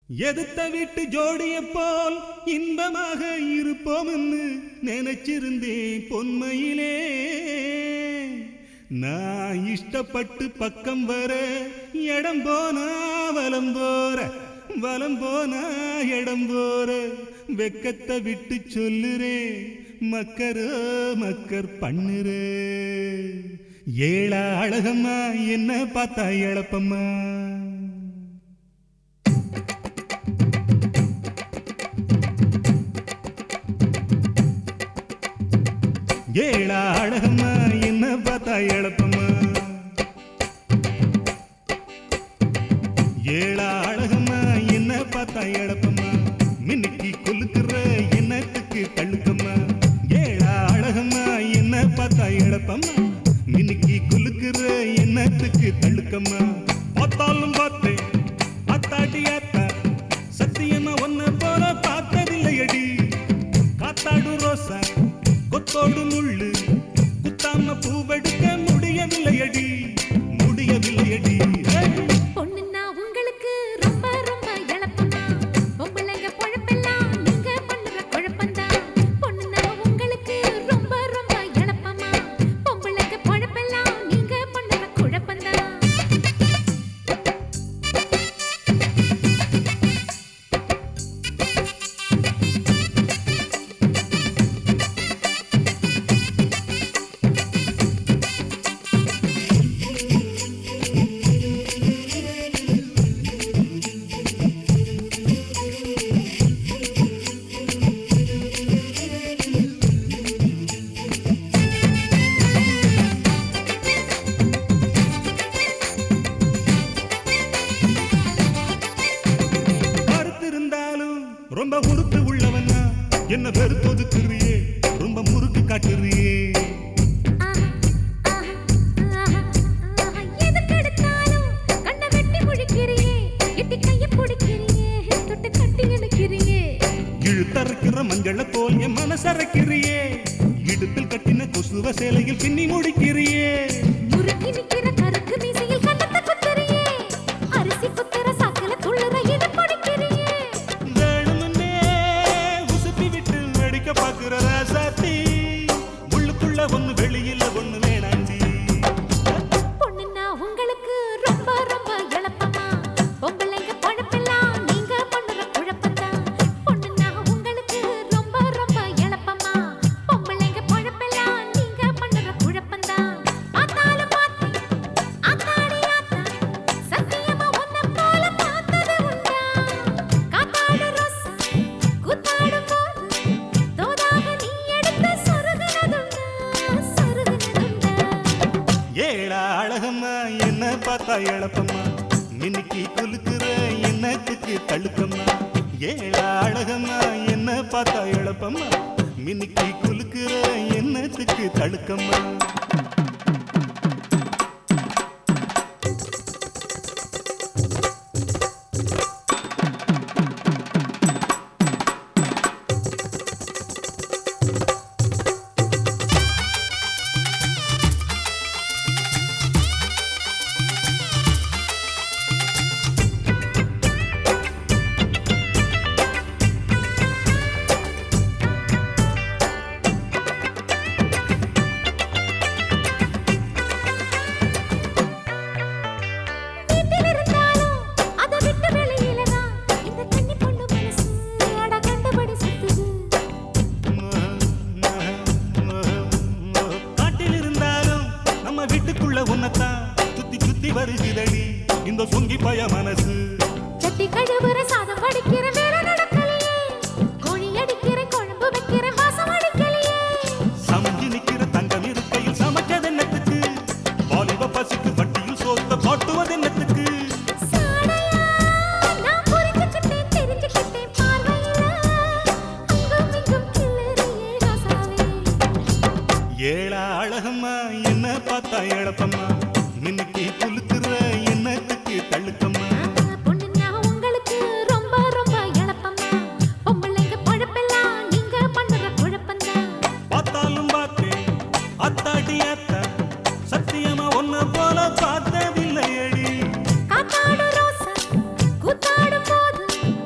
எதுத்த வீட்டு ஜோடிய போல் இன்பமாக இருப்போம்னு நினைச்சிருந்தேன் பொன்மையிலே நான் இஷ்டப்பட்டு பக்கம் வர இடம் போனா வலம் போற வலம் போனா இடம் போற வெக்கத்தை விட்டு சொல்லுறே மக்கரோ மக்கர் பண்ணுறே ஏழா அழகம்மா என்ன பார்த்தா இழப்பம்மா ஏழா அழகம்மா என்ன பார்த்தா இழப்பம்மா ஏழா அழகம்மா என்ன பார்த்தா இழப்பம்மா மின்னுக்கு கொலுக்குற என்னத்துக்கு தள்ளுக்கம்மா ஏழா அழகம்மா என்ன பார்த்தா இழப்பம்மா மின்னுக்கு கொலுக்குற என்னத்துக்கு தள்ளுக்கம்மா பார்த்தாலும் பார்த்தேன் அத்தாட்டி அத்தா சத்தியமா ஒன்ன போல பார்த்ததில்லையடி காத்தாடு ரோசா கொத்தோடு முள்ளு குத்தாம பூவெடுக்க முடியவில்லையடி முடியவில்லையடி ஏய்! பொண்ணுன்னா உங்களுக்கு ரொம்ப ரொம்ப இழப்பமா பொம்பளைங்க பொழப்பெல்லாம் நீங்க பண்ணுற குழப்பந்தான் பொண்ணுன்னா உங்களுக்கு ரொம்ப ரொம்ப இழப்பமா பொம்பளைங்க பொழப்பெல்லாம் நீங்க பண்ணுற குழப்பந்தான் பார்த்திருந்தாலும் ரொம்ப உறுத்து உள்ளவனா என்ன வெறுத்து ஒதுக்குறியே ரொம்ப முறுக்கு காட்டுறியே ஆஹா, ஆஹா, ஆஹா, ஆஹா. எதுக்கெடுத்தாலும் கண்ணை வெட்டி முழிக்கிறியே, எட்டி கையை பிடிக்கிறியே, தொட்டு கட்டி இழுக்கிறியே. இழுத்தறுக்கிற மஞ்சள தோல் என் மனசரைக்கிறியே இடுப்பில் கட்டின கொசுவ சேலையில் பின்னி முடிக்கிறியே முறுக்கி நிக்கிற கருக்கு மீசையில் கன்னத்தை குத்துறியே. அரிசி குத்துற சாக்குல துள்ளுற இதை பிடிக்கிறியே. வேணுமுன்னே உசுப்பி விட்டு வெடிக்க பாக்குற ராசாத்தி உள்ளுக்குள்ள ஒண்ணு வெளியில ஒண்ணு வேணாண்டி பொண்ணுன்னா உங்களுக்கு ரொம்ப ரொம்ப இளப்பமா. பொம்பளைங்க பொழப்பெல்லாம் நீங்க பண்ணுற குழப்பந்தான். பொண்ணுன்னா உங்களுக்கு ரொம்ப ரொம்ப இளப்பமா. பொம்பளைங்க பொழப்பெல்லாம் நீங்க பண்ணுற குழப்பந்தான். பார்த்தாலும் பார்த்தேன், ஆத்தாடி ஆத்தா, சத்தியமா உன்னை போல பார்த்தது உண்டா? காத்தாடு ரோசா, கூத்தாடும் போது, தோதாக நீ எடுத்து சொருகுனதுண்டா, சொருகுனதுண்டா. ஏழா அழகம்மா என்ன பார்த்தா இழப்பம்மா மின்னிக்கு குலுக்குற என்னத்துக்கு தழுக்கம்மா ஏழா அழகம்மா என்ன பார்த்தா இழப்பம்மா மின்னிக்கு குலுக்குற என்னத்துக்கு தழுக்கம்மா வீட்டில் இருந்தாலும் அதை விட்டு வெளியில தான் இந்த கன்னி பொண்ணு மனசு அட கண்டபடி சுத்துது காட்டில் இருந்தாலும் நம்ம வீட்டுக்குள்ள உன்னத்தான் சுத்தி சுத்தி வருகிறடி இந்த சொங்கி பய மனசு சட்டி கழுவுற சாதம் வடிக்கிற வேலை நடக்கலையே கோழி அடிக்கிற குழம்பு வைக்கிற வாசம் அடிக்கலையே சமைஞ்சு நிக்கிற தங்கம் இருக்கையில் சமைச்சது என்னத்துக்கு வாலிப பசிக்கு வட்டியில் சோத்த காட்டுவது என்னத்துக்கு சாடையா நான் புரிஞ்சுக்கிட்டேன் தெரிஞ்சுக்கிட்டேன் பார்வையில அங்கும் இங்கும் கிளறியே ராசாவே ஏழா அழகம்மா என்ன பார்த்தா இழப்பம்மா மின்னுக்கு குலுக்குற என்னத்துக்கு தள்ளுக்கம்மா பொண்ணுன்னா உங்களுக்கு ரொம்ப ரொம்ப இழப்பமா பொம்பளைங்க பொழப்பெல்லாம் நீங்க பண்ணுற குழப்பந்தான் பார்த்தாலும் பார்த்தேன் அத்தாடி அத்தா சத்தியமா ஒன்ன போல பார்த்ததில்லையடி காத்தாடு ரோசா கூத்தாடும் போது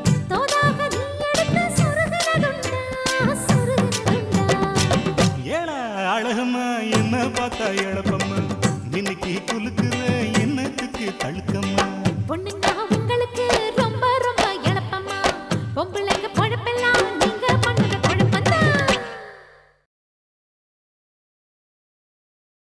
பார்த்தா இழப்ப